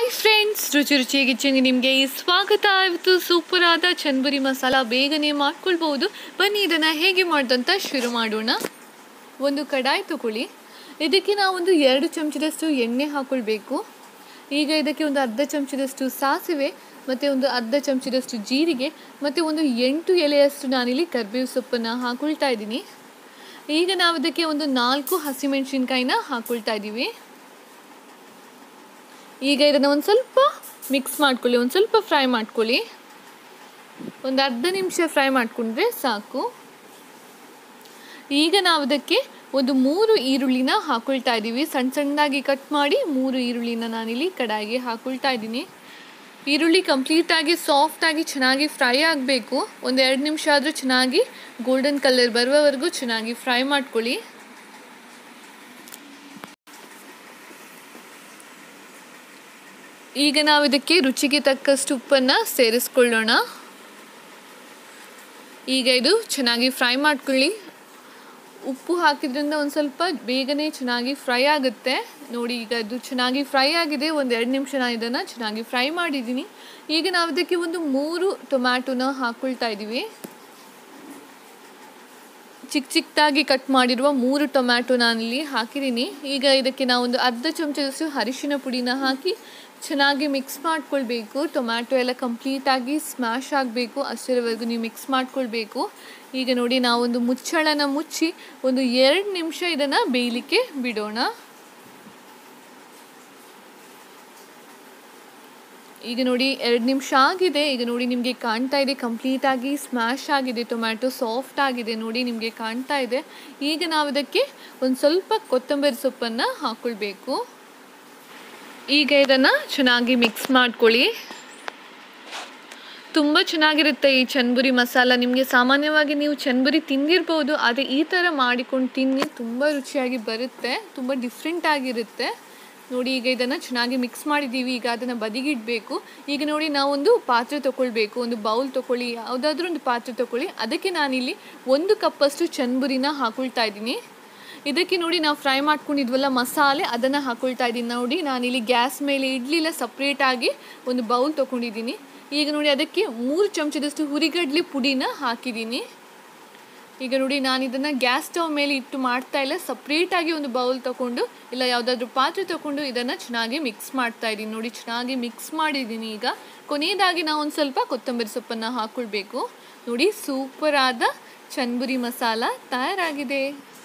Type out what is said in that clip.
hi friends ರುಚಿ ರುಚಿ ಕಿಚನ್ಗೆ ನಿಮಗೆ ಸ್ವಾಗತ ಇವತ್ತು ಸೂಪರ್ ಆದ ಚಂದ್ಬುರಿ ಮಸಾಲ ಬೇಗನೆ ಮಾಡ್ಕೊಳ್ಬೋದು ಬನ್ನಿ ಇದನ್ನು ಹೇಗೆ ಮಾಡೋದಂತ ಶುರು ಮಾಡೋಣ ಒಂದು ಕಡಾಯಿ ತಗೊಳ್ಳಿ ಇದಕ್ಕೆ ನಾವೊಂದು ಎರಡು ಚಮಚದಷ್ಟು ಎಣ್ಣೆ ಹಾಕ್ಕೊಳ್ಬೇಕು ಈಗ ಇದಕ್ಕೆ ಒಂದು ಅರ್ಧ ಚಮಚದಷ್ಟು ಸಾಸಿವೆ ಮತ್ತು ಒಂದು ಅರ್ಧ ಚಮಚದಷ್ಟು ಜೀರಿಗೆ ಮತ್ತು ಒಂದು ಎಂಟು ಎಲೆಯಷ್ಟು ನಾನಿಲ್ಲಿ ಕರ್ಬೇವು ಸೊಪ್ಪನ್ನು ಹಾಕ್ಕೊಳ್ತಾ ಇದ್ದೀನಿ ಈಗ ನಾವು ಇದಕ್ಕೆ ಒಂದು ನಾಲ್ಕು ಹಸಿಮೆಣಸಿನ್ಕಾಯಿನ ಹಾಕ್ಕೊಳ್ತಾ ಇದ್ದೀವಿ ಈಗ ಇದನ್ನು ಒಂದು ಸ್ವಲ್ಪ ಮಿಕ್ಸ್ ಮಾಡ್ಕೊಳ್ಳಿ ಒಂದು ಸ್ವಲ್ಪ ಫ್ರೈ ಮಾಡ್ಕೊಳ್ಳಿ ಒಂದು ಅರ್ಧ ನಿಮಿಷ ಫ್ರೈ ಮಾಡಿಕೊಂಡ್ರೆ ಸಾಕು ಈಗ ನಾವು ಅದಕ್ಕೆ ಒಂದು ಮೂರು ಈರುಳ್ಳಿನ ಹಾಕೊಳ್ತಾ ಇದ್ದೀವಿ ಸಣ್ಣ ಸಣ್ಣದಾಗಿ ಕಟ್ ಮಾಡಿ ಮೂರು ಈರುಳ್ಳಿನ ನಾನಿಲ್ಲಿ ಕಡಾಯಿಗೆ ಹಾಕೊಳ್ತಾ ಇದ್ದೀನಿ ಈರುಳ್ಳಿ ಕಂಪ್ಲೀಟಾಗಿ ಸಾಫ್ಟಾಗಿ ಚೆನ್ನಾಗಿ ಫ್ರೈ ಆಗಬೇಕು ಒಂದು ಎರಡು ನಿಮಿಷ ಆದರೂ ಚೆನ್ನಾಗಿ ಗೋಲ್ಡನ್ ಕಲರ್ ಬರುವವರೆಗೂ ಚೆನ್ನಾಗಿ ಫ್ರೈ ಮಾಡ್ಕೊಳ್ಳಿ ಈಗ ನಾವು ಇದಕ್ಕೆ ರುಚಿಗೆ ತಕ್ಕಷ್ಟು ಉಪ್ಪನ್ನು ಸೇರಿಸ್ಕೊಳ್ಳೋಣ ಈಗ ಇದು ಚೆನ್ನಾಗಿ ಫ್ರೈ ಮಾಡ್ಕೊಳ್ಳಿ ಉಪ್ಪು ಹಾಕಿದ್ರಿಂದ ಒಂದು ಸ್ವಲ್ಪ ಬೇಗನೆ ಚೆನ್ನಾಗಿ ಫ್ರೈ ಆಗುತ್ತೆ ನೋಡಿ ಈಗ ಇದು ಚೆನ್ನಾಗಿ ಫ್ರೈ ಆಗಿದೆ ಒಂದು ಎರಡು ನಿಮಿಷ ನಾನು ಇದನ್ನು ಚೆನ್ನಾಗಿ ಫ್ರೈ ಮಾಡಿದ್ದೀನಿ ಈಗ ನಾವು ಇದಕ್ಕೆ ಒಂದು ಮೂರು ಟೊಮ್ಯಾಟೊನ ಹಾಕ್ಕೊಳ್ತಾ ಇದ್ದೀವಿ ಚಿಕ್ಕ ಚಿಕ್ಕದಾಗಿ ಕಟ್ ಮಾಡಿರುವ ಮೂರು ಟೊಮ್ಯಾಟೊ ನಾನಿಲ್ಲಿ ಹಾಕಿದ್ದೀನಿ ಈಗ ಇದಕ್ಕೆ ನಾವು ಒಂದು ಅರ್ಧ ಚಮಚದಷ್ಟು ಅರಿಶಿನ ಪುಡಿನ ಹಾಕಿ ಚೆನ್ನಾಗಿ ಮಿಕ್ಸ್ ಮಾಡ್ಕೊಳ್ಬೇಕು ಟೊಮ್ಯಾಟೊ ಎಲ್ಲ ಕಂಪ್ಲೀಟಾಗಿ ಸ್ಮ್ಯಾಶ್ ಆಗಬೇಕು ಅಷ್ಟರವರೆಗೂ ನೀವು ಮಿಕ್ಸ್ ಮಾಡ್ಕೊಳ್ಬೇಕು ಈಗ ನೋಡಿ ನಾವೊಂದು ಮುಚ್ಚಳನ ಮುಚ್ಚಿ ಒಂದು ಎರಡು ನಿಮಿಷ ಇದನ್ನು ಬೇಯಲಿಕ್ಕೆ ಬಿಡೋಣ ಈಗ ನೋಡಿ ಎರಡು ನಿಮಿಷ ಆಗಿದೆ ಈಗ ನೋಡಿ ನಿಮಗೆ ಕಾಣ್ತಾ ಇದೆ ಕಂಪ್ಲೀಟಾಗಿ ಸ್ಮ್ಯಾಶ್ ಆಗಿದೆ ಟೊಮ್ಯಾಟೊ ಸಾಫ್ಟ್ ಆಗಿದೆ ನೋಡಿ ನಿಮಗೆ ಕಾಣ್ತಾ ಇದೆ ಈಗ ನಾವು ಇದಕ್ಕೆ ಒಂದು ಸ್ವಲ್ಪ ಕೊತ್ತಂಬರಿ ಸೊಪ್ಪನ್ನು ಹಾಕ್ಕೊಳ್ಬೇಕು ಈಗ ಇದನ್ನು ಚೆನ್ನಾಗಿ ಮಿಕ್ಸ್ ಮಾಡ್ಕೊಳ್ಳಿ ತುಂಬ ಚೆನ್ನಾಗಿರುತ್ತೆ ಈ ಚನ್ಬುರಿ ಮಸಾಲ ನಿಮಗೆ ಸಾಮಾನ್ಯವಾಗಿ ನೀವು ಚನ್ಬುರಿ ತಿಂದಿರ್ಬೋದು ಆದರೆ ಈ ಥರ ಮಾಡಿಕೊಂಡು ತಿನ್ನಿ ತುಂಬ ರುಚಿಯಾಗಿ ಬರುತ್ತೆ ತುಂಬ ಡಿಫ್ರೆಂಟ್ ಆಗಿರುತ್ತೆ ನೋಡಿ ಈಗ ಇದನ್ನು ಚೆನ್ನಾಗಿ ಮಿಕ್ಸ್ ಮಾಡಿದ್ದೀವಿ ಈಗ ಅದನ್ನು ಬದಿಗಿಡಬೇಕು ಈಗ ನೋಡಿ ನಾವೊಂದು ಪಾತ್ರೆ ತೊಗೊಳ್ಬೇಕು ಒಂದು ಬೌಲ್ ತೊಗೊಳ್ಳಿ ಯಾವುದಾದ್ರೂ ಒಂದು ಪಾತ್ರೆ ತೊಗೊಳ್ಳಿ ಅದಕ್ಕೆ ನಾನಿಲ್ಲಿ ಒಂದು ಕಪ್ಪಷ್ಟು ಚನ್ಬುರಿನ ಹಾಕೊಳ್ತಾ ಇದ್ದೀನಿ ಇದಕ್ಕೆ ನೋಡಿ ನಾವು ಫ್ರೈ ಮಾಡ್ಕೊಂಡಿದ್ವಲ್ಲ ಮಸಾಲೆ ಅದನ್ನು ಹಾಕೊಳ್ತಾ ಇದ್ದೀನಿ ನೋಡಿ ನಾನಿಲ್ಲಿ ಗ್ಯಾಸ್ ಮೇಲೆ ಇಡಲಿಲ್ಲ ಸಪ್ರೇಟಾಗಿ ಒಂದು ಬೌಲ್ ತೊಗೊಂಡಿದ್ದೀನಿ ಈಗ ನೋಡಿ ಅದಕ್ಕೆ ಮೂರು ಚಮಚದಷ್ಟು ಹುರಿಗಡ್ಲಿ ಪುಡಿನ ಹಾಕಿದ್ದೀನಿ ಈಗ ನೋಡಿ ನಾನು ಇದನ್ನು ಗ್ಯಾಸ್ ಸ್ಟವ್ ಮೇಲೆ ಇಟ್ಟು ಮಾಡ್ತಾ ಇಲ್ಲ ಸಪ್ರೇಟಾಗಿ ಒಂದು ಬೌಲ್ ತೊಗೊಂಡು ಇಲ್ಲ ಯಾವುದಾದ್ರೂ ಪಾತ್ರೆ ತೊಗೊಂಡು ಇದನ್ನು ಚೆನ್ನಾಗಿ ಮಿಕ್ಸ್ ಮಾಡ್ತಾ ಇದ್ದೀನಿ ನೋಡಿ ಚೆನ್ನಾಗಿ ಮಿಕ್ಸ್ ಮಾಡಿದ್ದೀನಿ ಈಗ ಕೊನೆಯದಾಗಿ ನಾವು ಒಂದು ಸ್ವಲ್ಪ ಕೊತ್ತಂಬರಿ ಸೊಪ್ಪನ್ನು ಹಾಕ್ಕೊಳ್ಬೇಕು ನೋಡಿ ಸೂಪರ್ ಆದ ಚನ್ಬುರಿ ಮಸಾಲ ತಯಾರಾಗಿದೆ